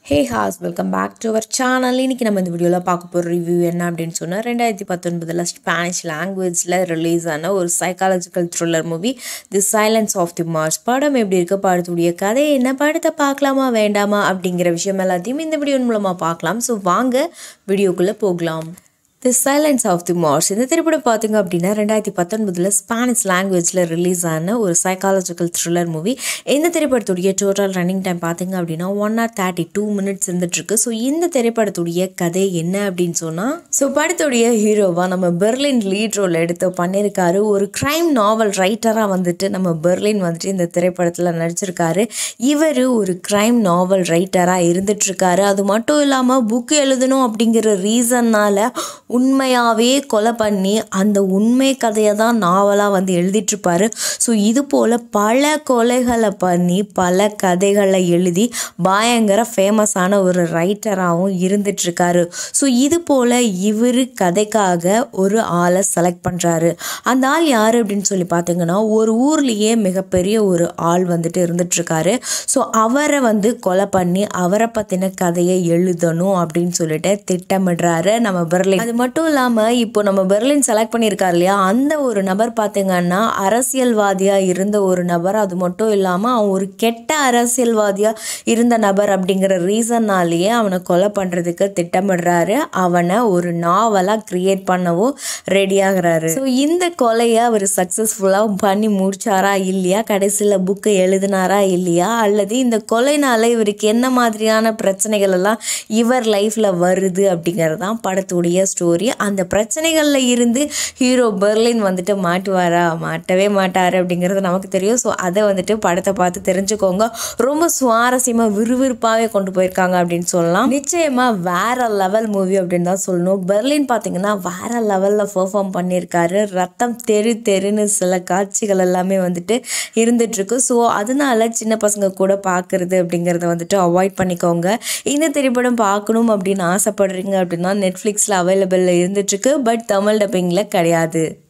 ஹே ஹாஸ் welcome back to our channel இன்றைக்கி நம்ம இந்த வீடியோவில் பார்க்க போகிற ரிவ்யூ என்ன அப்படின்னு சொன்னால் ரெண்டாயிரத்தி பத்தொன்பதில் ஸ்பானிஷ் லாங்குவேஜில் ரிலீஸ் ஆன ஒரு psychological thriller movie the silence of the marsh படம் எப்படி இருக்க படத்துடைய கதை என்ன படத்தை பார்க்கலாமா வேண்டாமா அப்படிங்கிற விஷயம் எல்லாத்தையும் இந்த வீடியோ மூலமாக பார்க்கலாம் ஸோ வாங்க வீடியோக்குள்ளே போகலாம் the silence of the marsh இந்த திரைப்படம் பார்த்தீங்க அப்படின்னா ரெண்டாயிரத்தி பத்தொன்பதில் ஸ்பானிஷ் லாங்குவேஜில் ரிலீஸ் ஆன ஒரு சைக்காலஜிக்கல் த்ரில்லர் மூவி இந்த திரைப்படத்துடைய டோட்டல் ரன்னிங் டைம் பார்த்தீங்க அப்படின்னா one hour thirty two minutes இருந்துட்டுருக்கு ஸோ இந்த திரைப்படத்துடைய கதை என்ன அப்படின்னு சொன்னால் ஸோ படத்துடைய ஹீரோவாக நம்ம பெர்லின் லீட் ரோல் எடுத்து பண்ணியிருக்காரு ஒரு க்ரைம் நாவல் ரைட்டராக வந்துட்டு நம்ம பெர்லின் வந்துட்டு இந்த திரைப்படத்தில் நடிச்சிருக்காரு இவர் ஒரு க்ரைம் நாவல் ரைட்டராக இருந்துட்டுருக்காரு அது மட்டும் இல்லாமல் புக் எழுதணும் அப்படிங்கிற ரீசன்னால் உண்மையாகவே கொலை பண்ணி அந்த உண்மை கதையை தான் நாவலாக வந்து எழுதிட்டுருப்பாரு ஸோ இது போல் பல கொலைகளை பண்ணி பல கதைகளை எழுதி பயங்கர ஃபேமஸான ஒரு ரைட்டராகவும் இருந்துட்டுருக்காரு ஸோ இது போல் இவர் கதைக்காக ஒரு ஆளை செலக்ட் பண்ணுறாரு அந்த ஆள் யார் அப்படின்னு சொல்லி பார்த்தீங்கன்னா ஒரு ஊர்லேயே மிகப்பெரிய ஒரு ஆள் வந்துட்டு இருந்துட்டுருக்காரு ஸோ அவரை வந்து கொலை பண்ணி அவரை பற்றின கதையை எழுதணும் அப்படின்னு சொல்லிட்டு திட்டமிடுறாரு நம்ம பெர்லின் அது மட்டும் இல்லாமல் இப்போ நம்ம பெர்லின் செலக்ட் பண்ணியிருக்காரு இல்லையா அந்த ஒரு நபர் பார்த்தீங்கன்னா அரசியல்வாதியாக இருந்த ஒரு நபர் அது மட்டும் இல்லாமல் அவன் ஒரு கெட்ட அரசியல்வாதியாக இருந்த நபர் அப்படிங்கிற ரீசன்னாலேயே அவனை கொலை பண்ணுறதுக்கு திட்டமிடுறாரு அவனை ஒரு நாவலாக க்ரியேட் பண்ணவும் ரெடி ஆகுறாரு ஸோ இந்த கொலையை அவர் சக்ஸஸ்ஃபுல்லாக பண்ணி முடிச்சாரா இல்லையா கடைசியில் புக்கு எழுதினாரா இல்லையா அல்லது இந்த கொலைனால இவருக்கு என்ன மாதிரியான பிரச்சனைகள் எல்லாம் இவர் லைஃப்பில் வருது அப்படிங்கிறது தான் படத்துடைய ஸ்டோரி அந்த பிரச்சனைகளில் இருந்து ஹீரோ பெர்லின் வந்துட்டு மாட்டுவாரா மாட்டவே மாட்டார் அப்படிங்கிறது நமக்கு தெரியும் ஸோ அதை வந்துட்டு படத்தை பார்த்து தெரிஞ்சுக்கோங்க ரொம்ப சுவாரஸ்யமாக விறுவிறுப்பாகவே கொண்டு போயிருக்காங்க அப்படின்னு சொல்லலாம் நிச்சயமாக வேற லெவல் மூவி அப்படின்னு தான் சொல்லணும் பெர்லின் பார்த்தீங்கன்னா வேற லெவலில் பெர்ஃபார்ம் பண்ணியிருக்காரு ரத்தம் தெரு தெருன்னு சில காட்சிகள் எல்லாமே வந்துட்டு இருந்துட்டுருக்கு ஸோ அதனால சின்ன பசங்க கூட பார்க்குறது அப்படிங்கிறத வந்துட்டு அவாய்ட் பண்ணிக்கோங்க இந்த திரைப்படம் பார்க்கணும் அப்படின்னு ஆசைப்படுறீங்க அப்படின்னா நெட்ஃப்ளிக்ஸில் அவைலபிளில் இருந்துட்டுருக்கு பட் தமிழ் டப்பிங்கில் கிடையாது